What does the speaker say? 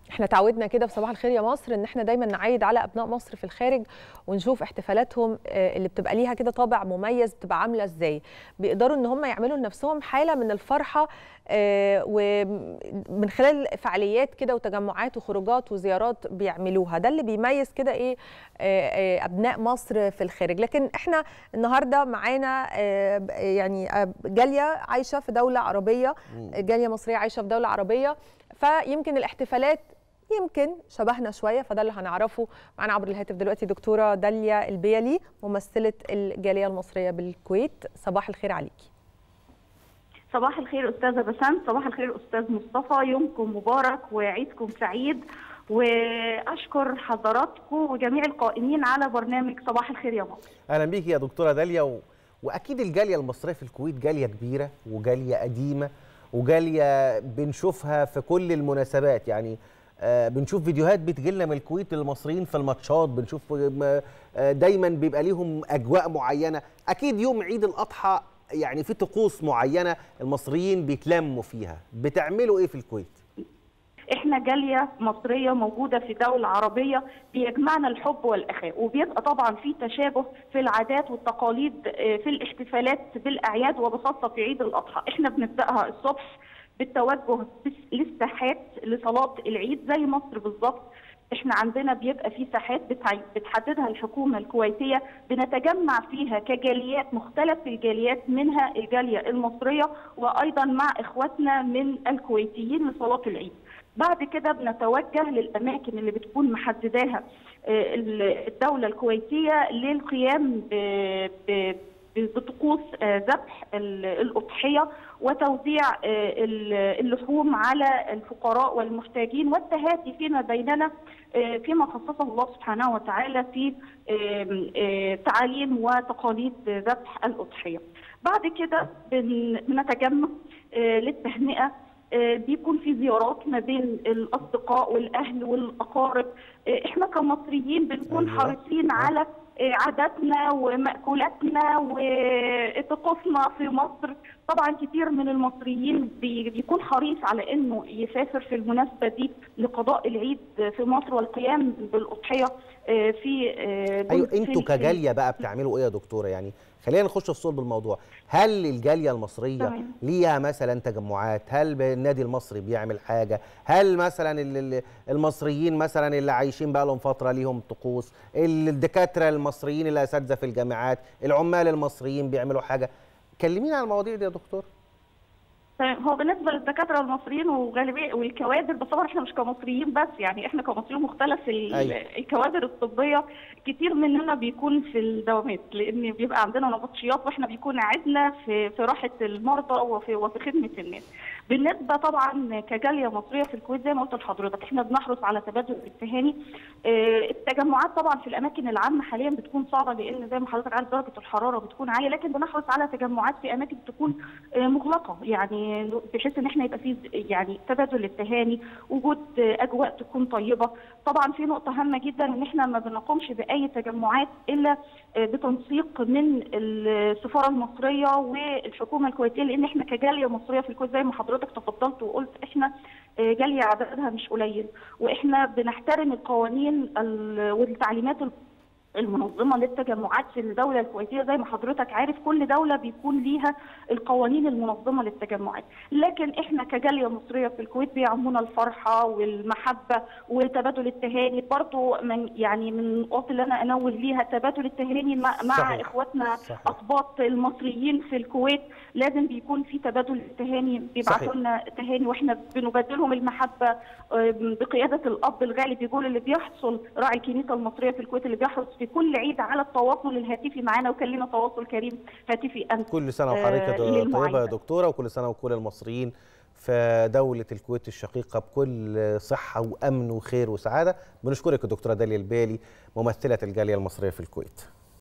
احنا تعودنا كده في صباح الخير يا مصر ان احنا دايما نعيد على ابناء مصر في الخارج ونشوف احتفالاتهم اللي بتبقى ليها كده طابع مميز بتبقى عامله ازاي بيقدروا ان هم يعملوا لنفسهم حاله من الفرحه ومن خلال فعاليات كده وتجمعات وخروجات وزيارات بيعملوها ده اللي بيميز كده ايه ابناء مصر في الخارج لكن احنا النهارده معانا يعني جاليه عايشه في دوله عربيه جاليه مصريه عايشه في دوله عربيه فيمكن الاحتفالات يمكن شبهنا شويه فده اللي هنعرفه معانا عبر الهاتف دلوقتي دكتوره داليا البيلي ممثله الجاليه المصريه بالكويت صباح الخير عليكي صباح الخير استاذه بسام صباح الخير استاذ مصطفى يومكم مبارك وعيدكم سعيد واشكر حضراتكم وجميع القائمين على برنامج صباح الخير يا مصر اهلا بيكي يا دكتوره داليا و... واكيد الجاليه المصريه في الكويت جاليه كبيره وجاليه قديمه وجاليه بنشوفها في كل المناسبات يعني آه بنشوف فيديوهات بتجي لنا من الكويت للمصريين في الماتشات بنشوف آه دايما بيبقى ليهم اجواء معينه اكيد يوم عيد الاضحى يعني في طقوس معينه المصريين بيتلموا فيها بتعملوا ايه في الكويت احنا جاليه مصريه موجوده في دوله عربيه بيجمعنا الحب والاخاء وبيبقى طبعا في تشابه في العادات والتقاليد في الاحتفالات بالاعياد وبخاصه في عيد الاضحى احنا بنبداها الصبح بالتوجه للساحات لصلاه العيد زي مصر بالظبط احنا عندنا بيبقى في ساحات بتحددها الحكومه الكويتيه بنتجمع فيها كجاليات مختلف الجاليات منها الجاليه المصريه وايضا مع اخواتنا من الكويتيين لصلاه العيد. بعد كده بنتوجه للاماكن اللي بتكون محدداها الدوله الكويتيه للقيام بطقوس ذبح الاضحيه وتوزيع اللحوم على الفقراء والمحتاجين والتهادي فيما بيننا فيما خصصه الله سبحانه وتعالى في تعاليم وتقاليد ذبح الاضحيه. بعد كده بنتجمع للتهنئه بيكون في زيارات ما بين الاصدقاء والاهل والاقارب احنا كمصريين بنكون حريصين على عاداتنا ومأكولاتنا وطقوسنا في مصر طبعا كتير من المصريين بيكون حريص على انه يسافر في المناسبه دي لقضاء العيد في مصر والقيام بالاضحيه في ايوه انتوا كجاليه بقى بتعملوا ايه يا دكتوره يعني خلينا نخش في صلب الموضوع هل الجاليه المصريه تمام. ليها مثلا تجمعات هل النادي المصري بيعمل حاجه هل مثلا المصريين مثلا اللي عايشين بقى لهم فتره ليهم طقوس الدكاتره المصريين اللي اساتذه في الجامعات العمال المصريين بيعملوا حاجه كلمينا عن المواضيع دي يا دكتور هو بالنسبه للدكاتره المصريين وغالبيه والكوادر بس طبعا احنا مش كمصريين بس يعني احنا كمصريين مختلف أيوة. الكوادر الطبيه كتير مننا بيكون في الدوامات لان بيبقى عندنا نبطشيات واحنا بيكون عدنا في في راحه المرضى وفي وفي خدمه الناس. بالنسبه طبعا كجاليه مصريه في الكويت زي ما قلت لحضرتك احنا بنحرص على تبادل التهاني اه التجمعات طبعا في الاماكن العامه حاليا بتكون صعبه لان زي ما حضرتك عارف درجه الحراره بتكون عاليه لكن بنحرص على تجمعات في اماكن تكون اه مغلقه يعني بحيث ان احنا يبقى في يعني تبادل التهاني وجود اجواء تكون طيبه طبعا في نقطه هامه جدا ان احنا ما بنقومش باي تجمعات الا بتنسيق من السفاره المصريه والحكومه الكويتيه لان احنا كجاليه مصريه في الكويت زي ما حضرتك تفضلت وقلت احنا جاليه عددها مش قليل واحنا بنحترم القوانين والتعليمات المنظمه للتجمعات في الدوله الكويتيه زي ما حضرتك عارف كل دوله بيكون ليها القوانين المنظمه للتجمعات لكن احنا كجاليه مصريه في الكويت بيعمونا الفرحه والمحبه وتبادل التهاني برضو من يعني من النقاط اللي انا انوه ليها تبادل التهاني مع, مع صحيح. اخواتنا صحيح. اقباط المصريين في الكويت لازم بيكون في تبادل التهاني بيبعتوا لنا تهاني واحنا بنبادلهم المحبه بقياده الاب الغالي بيقول اللي بيحصل راعي الكنيسه المصريه في الكويت اللي بيحرص في كل عيد على التواصل الهاتفي معنا وكان لنا تواصل كريم هاتفي أنت كل سنه وحضرتك طيبه يا دكتوره وكل سنه وكل المصريين في دولة الكويت الشقيقة بكل صحة وأمن وخير وسعادة بنشكرك الدكتورة داليا البالي ممثلة الجالية المصرية في الكويت